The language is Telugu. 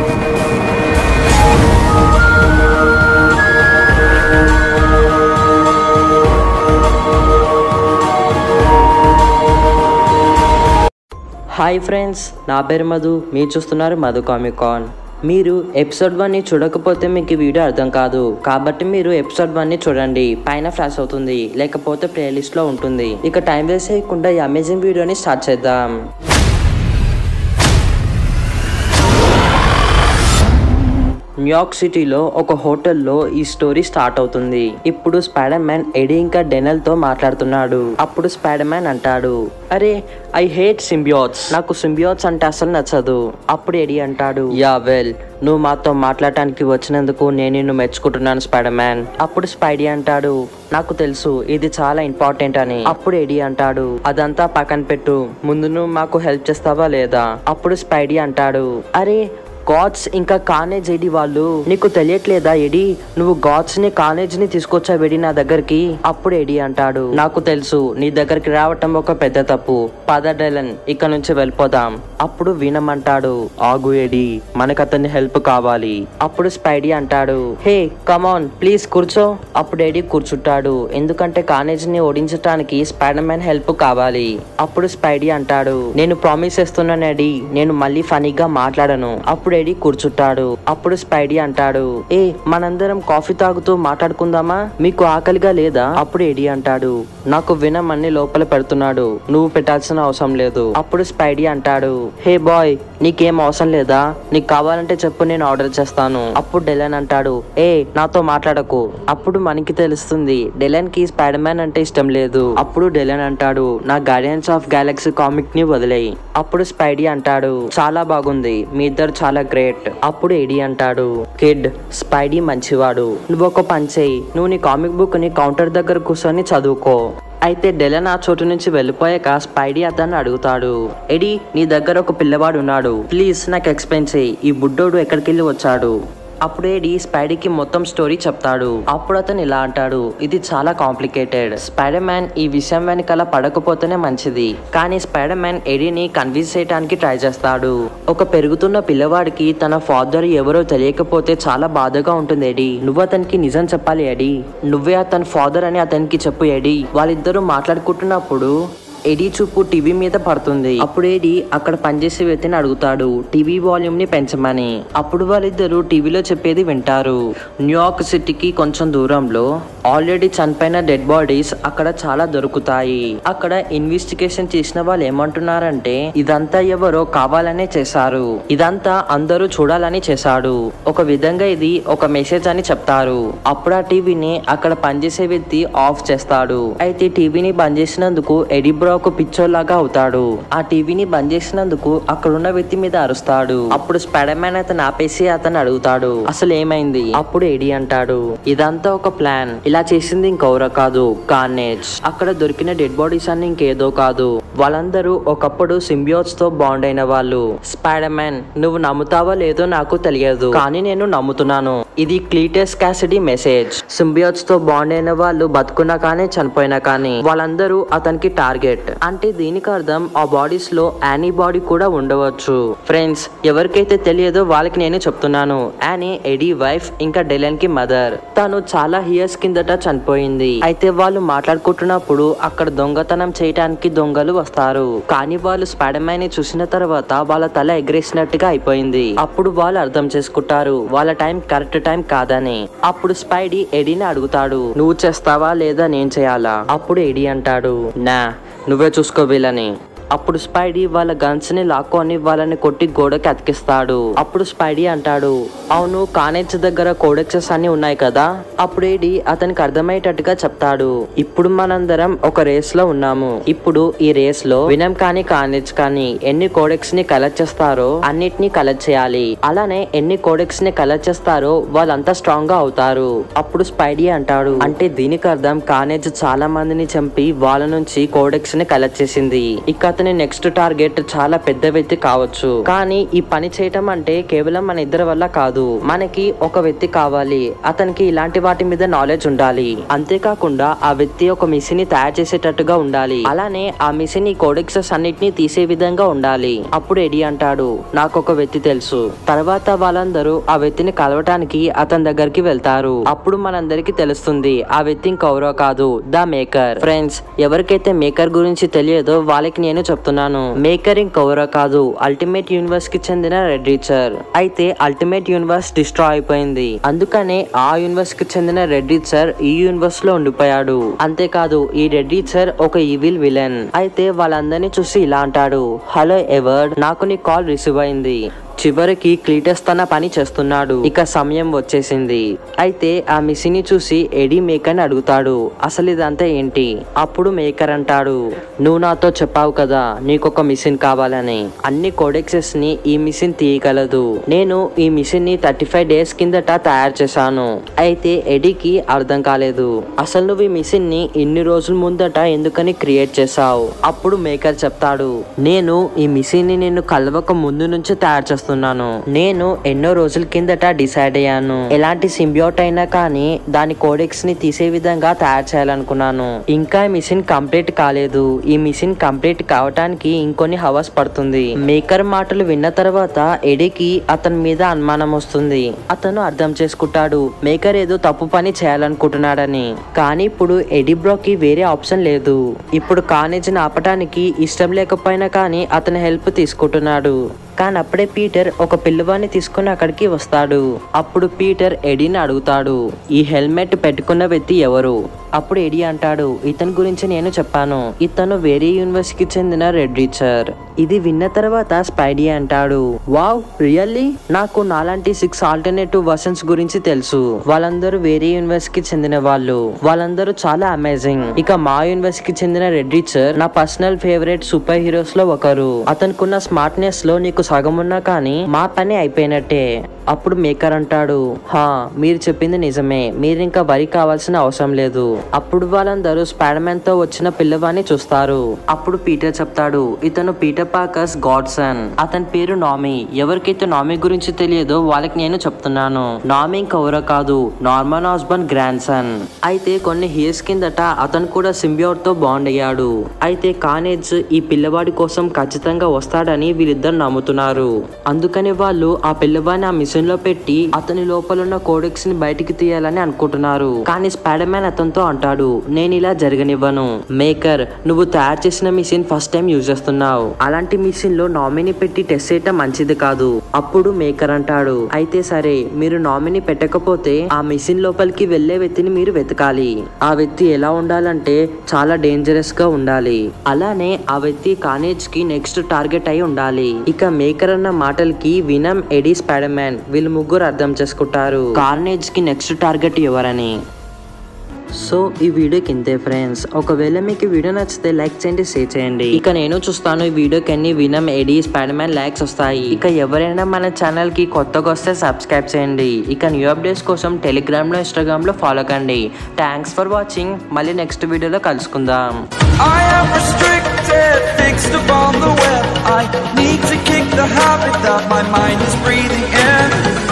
హాయ్ ఫ్రెండ్స్ నా పేరు మధు మీరు చూస్తున్నారు మధు కామికాన్ మీరు ఎపిసోడ్ వన్ని చూడకపోతే మీకు ఈ వీడియో అర్థం కాదు కాబట్టి మీరు ఎపిసోడ్ వన్ని చూడండి పైన ఫ్లాష్ అవుతుంది లేకపోతే ప్లేలిస్ట్లో ఉంటుంది ఇక టైం వేస్ట్ చేయకుండా ఈ అమేజింగ్ వీడియోని స్టార్ట్ చేద్దాం న్యూయార్క్ సిటీలో ఒక హోటల్లో ఈ స్టోరీ స్టార్ట్ అవుతుంది ఇప్పుడు స్పైడర్ మ్యాన్ ఎడీ ఇంకా డెనల్ తో మాట్లాడుతున్నాడు అప్పుడు స్పైడర్ మ్యాన్ అంటాడు అరే ఐ హేట్ సింబియోట్స్ నాకు సింబియోట్స్ అంటే అసలు నచ్చదు అప్పుడు ఎడీ అంటాడు యా వెల్ నువ్వు మాతో మాట్లాడటానికి వచ్చినందుకు నేను నిన్ను మెచ్చుకుంటున్నాను స్పైడర్ మ్యాన్ అప్పుడు స్పైడీ అంటాడు నాకు తెలుసు ఇది చాలా ఇంపార్టెంట్ అని అప్పుడు ఎడీ అంటాడు అదంతా పక్కన పెట్టు ముందు నువ్వు మాకు హెల్ప్ చేస్తావా లేదా అప్పుడు స్పైడీ అంటాడు అరే గాడ్స్ ఇంకా కానేజ్ ఎడి వాళ్ళు నీకు తెలియట్లేదా ఎడి నువ్వు గాడ్స్ ని కానేజ్ ని తీసుకొచ్చావు ఎడి నా దగ్గరికి అప్పుడు ఎడి అంటాడు నాకు తెలుసు నీ దగ్గరికి రావటం ఒక పెద్ద తప్పు పద డెలన్ ఇక్కడ నుంచి వెళ్ళిపోదాం అప్పుడు వినమంటాడు ఆగు ఎడి మనకు అతని హెల్ప్ కావాలి అప్పుడు స్పైడీ అంటాడు హే కమాన్ ప్లీజ్ కూర్చో అప్పుడు ఎడి కూర్చుంటాడు ఎందుకంటే కానేజ్ ని ఓడించడానికి స్పైడర్ మ్యాన్ హెల్ప్ కావాలి అప్పుడు స్పైడీ అంటాడు నేను ప్రామిస్ చేస్తున్నాను ఎడి నేను మళ్ళీ ఫనీగా మాట్లాడను అప్పుడు ఎడి కూర్చుంటాడు అప్పుడు స్పైడీ అంటాడు ఏ మనందరం కాఫీ తాగుతూ మాట్లాడుకుందామా మీకు ఆకలిగా లేదా అప్పుడు ఎడి అంటాడు నాకు వినమని లోపల పెడుతున్నాడు నువ్వు పెట్టాల్సిన అవసరం లేదు అప్పుడు స్పైడీ అంటాడు హే బాయ్ నీకేం అవసరం లేదా నీకు కావాలంటే చెప్పు నేను ఆర్డర్ చేస్తాను అప్పుడు డెలన్ అంటాడు ఏ నాతో మాట్లాడకు అప్పుడు మనకి తెలుస్తుంది డెలన్ కి స్పైడర్ మ్యాన్ అంటే ఇష్టం లేదు అప్పుడు డెలన్ అంటాడు నా గార్డియన్స్ ఆఫ్ గెలాక్సీ కామిక్ ని వదిలేయి అప్పుడు స్పైడీ అంటాడు చాలా బాగుంది మీ ఇద్దరు చాలా గ్రేట్ అప్పుడు ఎడి అంటాడు కిడ్ స్పైడీ మంచివాడు నువ్వు ఒక పని చేయి నువ్వు నీ కామిక్ బుక్ ని కౌంటర్ దగ్గర కూర్చొని చదువుకో అయితే డెలన్ ఆ చోటు నుంచి వెళ్ళిపోయాక స్పైడీ అతన్ని అడుగుతాడు ఎడి నీ దగ్గర ఒక పిల్లవాడు ఉన్నాడు ప్లీజ్ నాకు ఎక్స్ప్లెయిన్ చేయి ఈ బుడ్డోడు ఎక్కడికి వెళ్ళి వచ్చాడు అప్పుడు ఏడి స్పైడీకి మొత్తం స్టోరీ చెప్తాడు అప్పుడు అతను ఇలా అంటాడు ఇది చాలా కాంప్లికేటెడ్ స్పైడర్ మ్యాన్ ఈ విషయం వెనకాల పడకపోతేనే మంచిది కానీ స్పైడర్ మ్యాన్ ఎడీని కన్విన్స్ చేయడానికి ట్రై చేస్తాడు ఒక పెరుగుతున్న పిల్లవాడికి తన ఫాదర్ ఎవరో తెలియకపోతే చాలా బాధగా ఉంటుంది ఎడి నువ్వు అతనికి నిజం చెప్పాలి ఎడి నువ్వే అతని ఫాదర్ అని అతనికి చెప్పు ఎడి వాళ్ళిద్దరూ మాట్లాడుకుంటున్నప్పుడు ఎడీ చూపు టీవీ మీద పడుతుంది అప్పుడు ఎడీ అక్కడ పనిచేసే వ్యక్తిని అడుగుతాడు టీవీ వాల్యూమ్ ని పెంచమని అప్పుడు వాళ్ళిద్దరూ టీవీలో చెప్పేది వింటారు న్యూయార్క్ సిటీకి కొంచెం దూరంలో ఆల్రెడీ చనిపోయిన డెడ్ బాడీస్ అక్కడ చాలా దొరుకుతాయి అక్కడ ఇన్వెస్టిగేషన్ చేసిన వాళ్ళు ఏమంటున్నారంటే ఇదంతా ఎవరో కావాలనే చేశారు ఇదంతా అందరూ చూడాలని చేశాడు ఒక విధంగా ఇది ఒక మెసేజ్ అని చెప్తారు అప్పుడు ఆ టీవీని అక్కడ పనిచేసే వ్యక్తి ఆఫ్ చేస్తాడు అయితే టీవీని బంద్ చేసినందుకు ఎడీ బ్రో ఒక పిచ్చోలాగా అవుతాడు ఆ టీవీని బంద్ చేసినందుకు అక్కడున్న వ్యక్తి మీద అరుస్తాడు అప్పుడు స్పైడర్ మ్యాన్ అతను ఆపేసి అతను అడుగుతాడు అసలు ఏమైంది అప్పుడు ఎడి అంటాడు ఇదంతా ఒక ప్లాన్ ఇలా చేసింది ఇంకెవరో కాదు కార్నేజ్ అక్కడ దొరికిన డెడ్ బాడీస్ అన్ని ఇంకేదో కాదు వాళ్ళందరూ ఒకప్పుడు సింబియోట్స్ తో బాండ్ అయిన వాళ్ళు స్పైడర్ మ్యాన్ నువ్వు నమ్ముతావో లేదో నాకు తెలియదు కానీ నేను నమ్ముతున్నాను ఇది క్లీటస్ క్యాసిడీ మెసేజ్ సింబియోట్స్ తో బాండ్ అయిన వాళ్ళు బతుకున్నా కానీ చనిపోయినా కానీ వాళ్ళందరూ అతనికి టార్గెట్ అంటే దీనికి అర్థం ఆ బాడీస్ లో యానీ బాడీ కూడా ఉండవచ్చు ఫ్రెండ్స్ ఎవరికైతే తెలియదో వాళ్ళకి నేను చెప్తున్నాను యానీ ఎడీ వైఫ్ ఇంకా డెలన్ కి మదర్ తను చాలా ఇయర్స్ కిందట చనిపోయింది అయితే వాళ్ళు మాట్లాడుకుంటున్నప్పుడు అక్కడ దొంగతనం చేయడానికి దొంగలు వస్తారు కానీ వాళ్ళు స్పైడర్ మ్యాన్ ని చూసిన తర్వాత వాళ్ళ తల ఎగరేసినట్టుగా అయిపోయింది అప్పుడు వాళ్ళు అర్థం చేసుకుంటారు వాళ్ళ టైం కరెక్ట్ టైం కాదని అప్పుడు స్పైడీ ఎడీని అడుగుతాడు నువ్వు చేస్తావా లేదా నేను చేయాలా అప్పుడు ఎడీ అంటాడు నా నువ్వే చూసుకో వీళ్ళని అప్పుడు స్పైడీ వాళ్ళ గన్స్ ని లాక్కొని వాళ్ళని కొట్టి గోడకి అతికిస్తాడు అప్పుడు స్పైడీ అంటాడు అవును కానేజ్ దగ్గర కోడెక్సెస్ అన్ని ఉన్నాయి కదా అప్పుడు ఏడి అతనికి అర్థమయ్యేటట్టుగా చెప్తాడు ఇప్పుడు మనందరం ఒక రేస్ లో ఉన్నాము ఇప్పుడు ఈ రేస్ లో వినం కానీ కానేజ్ కానీ ఎన్ని కోడెక్స్ ని కలెక్ట్ చేస్తారో అన్నిటిని కలెక్ట్ చేయాలి అలానే ఎన్ని కోడెక్స్ ని కలెక్ట్ చేస్తారో వాళ్ళంతా స్ట్రాంగ్ గా అవుతారు అప్పుడు స్పైడీ అంటాడు అంటే దీనికి అర్థం కానేజ్ చాలా మందిని చంపి వాళ్ళ నుంచి కోడెక్స్ ని కలెక్ట్ చేసింది ఇక అతని నెక్స్ట్ టార్గెట్ చాలా పెద్ద వ్యక్తి కావచ్చు కానీ ఈ పని చేయటం అంటే కేవలం మన ఇద్దరి వల్ల కాదు మనకి ఒక వ్యక్తి కావాలి అతనికి ఇలాంటి వాటి మీద నాలెడ్జ్ ఉండాలి అంతేకాకుండా ఆ వ్యక్తి ఒక మిషన్ ని తయారు చేసేటట్టుగా ఉండాలి అలానే ఆ మిషన్ ఈ కోడెక్సెస్ అన్నిటిని తీసే విధంగా ఉండాలి అప్పుడు ఎడి అంటాడు నాకు ఒక వ్యక్తి తెలుసు తర్వాత వాళ్ళందరూ ఆ వ్యక్తిని కలవటానికి అతని దగ్గరికి వెళ్తారు అప్పుడు మనందరికి తెలుస్తుంది ఆ వ్యక్తి ఇంకెవరో కాదు ద మేకర్ ఫ్రెండ్స్ ఎవరికైతే మేకర్ గురించి తెలియదో వాళ్ళకి నేను చెప్తున్నాను మేకర్ ఇంకెవరో కాదు అల్టిమేట్ యూనివర్స్ కి చెందిన రెడ్ రీచర్ అయితే అల్టిమేట్ యూనివర్స్ డిస్ట్రాయ్ అయిపోయింది అందుకనే ఆ యూనివర్స్ కి చెందిన రెడ్ రీచర్ ఈ యూనివర్స్ లో ఉండిపోయాడు అంతేకాదు ఈ రెడ్ రీచర్ ఒక ఈవిల్ విలన్ అయితే వాళ్ళందరినీ చూసి ఇలా అంటాడు హలో ఎవర్డ్ నాకు నీ కాల్ రిసీవ్ అయింది చివరికి క్లీటస్ తన పని చేస్తున్నాడు ఇక సమయం వచ్చేసింది అయితే ఆ మిషన్ ని చూసి ఎడీ మేకర్ ని అడుగుతాడు అసలు ఇదంతా ఏంటి అప్పుడు మేకర్ అంటాడు నువ్వు నాతో చెప్పావు కదా నీకొక మిషన్ కావాలని అన్ని కోడెక్సెస్ ని ఈ మిషన్ తీయగలదు నేను ఈ మిషన్ ని థర్టీ ఫైవ్ డేస్ కిందట తయారు చేశాను అయితే ఎడీకి అర్థం కాలేదు అసలు నువ్వు ఈ మిషన్ ని ఇన్ని రోజుల ముందట ఎందుకని క్రియేట్ చేశావు అప్పుడు మేకర్ చెప్తాడు నేను ఈ మిషన్ ని నిన్ను కలవక ముందు నుంచి తయారు చేస్తున్నాను నేను ఎన్నో రోజుల కిందట డిసైడ్ అయ్యాను ఎలాంటి సింబియోట్ అయినా కానీ దాని కోడెక్స్ ని తీసే విధంగా తయారు చేయాలనుకున్నాను ఇంకా ఈ మిషన్ కంప్లీట్ కాలేదు ఈ మిషన్ కంప్లీట్ కావటానికి ఇంకొన్ని హవర్స్ పడుతుంది మేకర్ మాటలు విన్న తర్వాత ఎడికి అతని మీద అనుమానం వస్తుంది అతను అర్థం చేసుకుంటాడు మేకర్ ఏదో తప్పు పని చేయాలనుకుంటున్నాడని కానీ ఇప్పుడు ఎడి బ్రోకి వేరే ఆప్షన్ లేదు ఇప్పుడు కానేజీని ఆపటానికి ఇష్టం లేకపోయినా కానీ అతని హెల్ప్ తీసుకుంటున్నాడు కానీ అప్పుడే పీటర్ ఒక పిల్లవాడిని తీసుకుని అక్కడికి వస్తాడు అప్పుడు పీటర్ ఎడీని అడుగుతాడు ఈ హెల్మెట్ పెట్టుకున్న వ్యక్తి ఎవరు అప్పుడు ఎడి అంటాడు ఇతని గురించి నేను చెప్పాను ఇతను వేరే యూనివర్సిటీకి చెందిన రెడ్ రీచర్ ఇది విన్న తర్వాత స్పైడీ అంటాడు వావ్ రియల్లీ నాకు నాలాంటి సిక్స్ ఆల్టర్నేటివ్ వర్షన్స్ గురించి తెలుసు వాళ్ళందరూ వేరే యూనివర్సిటీకి చెందిన వాళ్ళు వాళ్ళందరూ చాలా అమేజింగ్ ఇక మా యూనివర్సిటీకి చెందిన రెడ్ రీచర్ నా పర్సనల్ ఫేవరెట్ సూపర్ హీరోస్ లో ఒకరు అతనుకున్న స్మార్ట్నెస్ లో నీకు సగం ఉన్నా కానీ మా పని అయిపోయినట్టే అప్పుడు మేకర్ అంటాడు హా మీరు చెప్పింది నిజమే మీరు ఇంకా వరి కావాల్సిన అవసరం లేదు అప్పుడు వాళ్ళందరూ స్పైడర్ మ్యాన్ తో వచ్చిన పిల్లవాడిని చూస్తారు అప్పుడు పీటర్ చెప్తాడు ఇతను పీటర్ పాకర్స్ గాడ్సన్ అతని పేరు నామీ ఎవరికైతే నామీ గురించి తెలియదో వాళ్ళకి నేను చెప్తున్నాను నామీ ఇంకెవరో కాదు నార్మన్ హాస్బన్ గ్రాండ్ సన్ అయితే కొన్ని ఇయర్స్ కిందట అతను కూడా సింబియోట్ తో బాండ్ అయ్యాడు అయితే కానేజ్ ఈ పిల్లవాడి కోసం ఖచ్చితంగా వస్తాడని వీళ్ళిద్దరు నమ్ముతున్నారు అందుకని వాళ్ళు ఆ పిల్లవాడిని ఆ మిషన్ లో పెట్టి అతని లోపల ఉన్న కోడెక్స్ ని బయటికి తీయాలని అనుకుంటున్నారు కానీ స్పైడర్ మ్యాన్ అతనితో అంటాడు నేను ఇలా జరగనివ్వను మేకర్ నువ్వు తయారు చేసిన మిషన్ ఫస్ట్ టైం యూజ్ చేస్తున్నావు అలాంటి మిషన్ లో నామినీ పెట్టి టెస్ట్ చేయటం మంచిది కాదు అప్పుడు మేకర్ అంటాడు అయితే సరే మీరు నామినీ పెట్టకపోతే ఆ మిషన్ లోపలికి వెళ్లే వ్యక్తిని మీరు వెతకాలి ఆ వ్యక్తి ఎలా ఉండాలంటే చాలా డేంజరస్ గా ఉండాలి అలానే ఆ వ్యక్తి కానేజ్ కి నెక్స్ట్ టార్గెట్ అయి ఉండాలి ఇక మేకర్ అన్న మాటలకి వినమ్ ఎడీ స్పైడర్ మ్యాన్ వీళ్ళు ముగ్గురు అర్థం చేసుకుంటారు కార్నేజ్ కి నెక్స్ట్ టార్గెట్ ఎవరని సో ఈ వీడియోకి ఇంతే ఫ్రెండ్స్ ఒకవేళ మీకు ఈ వీడియో నచ్చితే లైక్ చేయండి షేర్ చేయండి ఇక నేను చూస్తాను ఈ వీడియోకి అన్ని Venom Eddie Spider Man likes వస్తాయి ఇక ఎవరైనా మన ఛానల్ కి కొత్తగా వస్తే సబ్స్క్రైబ్ చేయండి ఇక న్యూ అప్డేట్స్ కోసం టెలిగ్రామ్ లో ఇన్స్టాగ్రామ్ లో ఫాలో కండి థ్యాంక్స్ ఫర్ వాచింగ్ మళ్ళీ నెక్స్ట్ వీడియోలో కలుసుకుందాం I am restricted, fixed upon the web. I need to kick the habit that my mind is breathing in.